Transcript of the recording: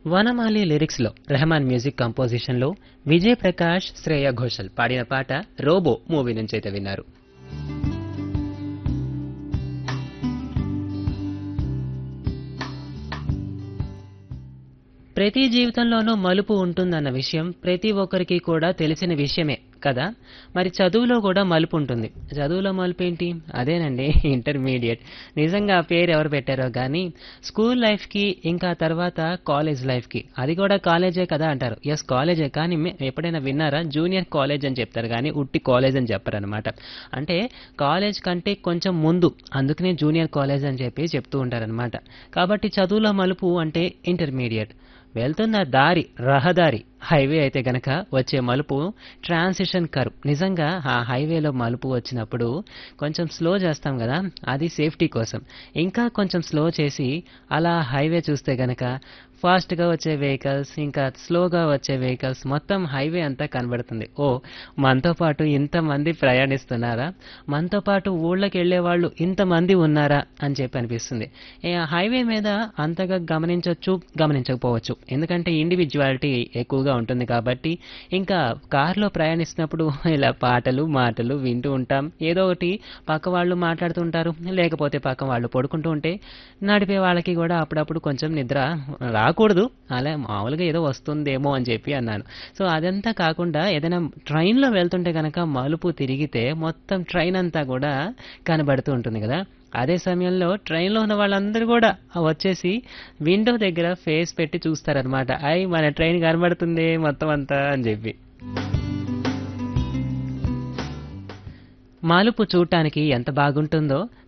వనమాలి లిరిక్స్లో రెహమాన్ మ్యూజిక్ కంపోజిషన్లో విజయ్ ప్రకాష్ శ్రేయ ఘోషల్ పాడిన పాట రోబో మూవీ నుంచి అయితే విన్నారు ప్రతి జీవితంలోనూ మలుపు ఉంటుందన్న విషయం ప్రతి ఒక్కరికి కూడా తెలిసిన విషయమే కదా మరి చదువులో కూడా మలుపు ఉంటుంది చదువులో మలుపు ఏంటి అదేనండి ఇంటర్మీడియట్ నిజంగా ఆ పేరు ఎవరు పెట్టారో కానీ స్కూల్ లైఫ్కి ఇంకా తర్వాత కాలేజ్ లైఫ్కి అది కూడా కాలేజే కదా అంటారు ఎస్ కాలేజే కానీ మే- ఎప్పుడైనా విన్నారా జూనియర్ కాలేజ్ అని చెప్తారు కానీ ఉట్టి కాలేజ్ అని చెప్పారనమాట అంటే కాలేజ్ కంటే కొంచెం ముందు అందుకనే జూనియర్ కాలేజ్ అని చెప్పి చెప్తూ ఉంటారనమాట కాబట్టి చదువులో మలుపు అంటే ఇంటర్మీడియట్ వెళ్తున్న దారి రహదారి హైవే అయితే గనక వచ్చే మలుపు ట్రాన్సిషన్ కర్వ్ నిజంగా ఆ హైవేలో మలుపు వచ్చినప్పుడు కొంచెం స్లో చేస్తాం కదా అది సేఫ్టీ కోసం ఇంకా కొంచెం స్లో చేసి అలా హైవే చూస్తే గనక ఫాస్ట్గా వచ్చే వెహికల్స్ ఇంకా స్లోగా వచ్చే వెహికల్స్ మొత్తం హైవే అంతా కనబడుతుంది ఓ మనతో పాటు ఇంతమంది ప్రయాణిస్తున్నారా మనతో పాటు ఊళ్ళకి వెళ్ళే వాళ్ళు ఇంతమంది ఉన్నారా అని చెప్పి అనిపిస్తుంది ఏ హైవే మీద అంతగా గమనించవచ్చు గమనించకపోవచ్చు ఎందుకంటే ఇండివిజువాలిటీ ఎక్కువగా ఉంటుంది కాబట్టి ఇంకా కారులో ప్రయాణిస్తున్నప్పుడు ఇలా పాటలు మాటలు వింటూ ఉంటాం ఏదో ఒకటి పక్క వాళ్ళు మాట్లాడుతుంటారు లేకపోతే పక్క వాళ్ళు పడుకుంటూ ఉంటే నడిపే వాళ్ళకి కూడా అప్పుడప్పుడు కొంచెం నిద్ర రాకూడదు అలా మామూలుగా ఏదో వస్తుందేమో అని చెప్పి అన్నాను సో అదంతా కాకుండా ఏదైనా ట్రైన్లో వెళ్తుంటే కనుక మలుపు తిరిగితే మొత్తం ట్రైన్ అంతా కూడా కనబడుతూ ఉంటుంది కదా అదే సమయంలో ట్రైన్లో ఉన్న వాళ్ళందరూ కూడా వచ్చేసి విండో దగ్గర ఫేస్ పెట్టి చూస్తారనమాట అయ్ మన ట్రైన్ కనబడుతుంది మొత్తం అంతా అని చెప్పి మలుపు చూడటానికి ఎంత బాగుంటుందో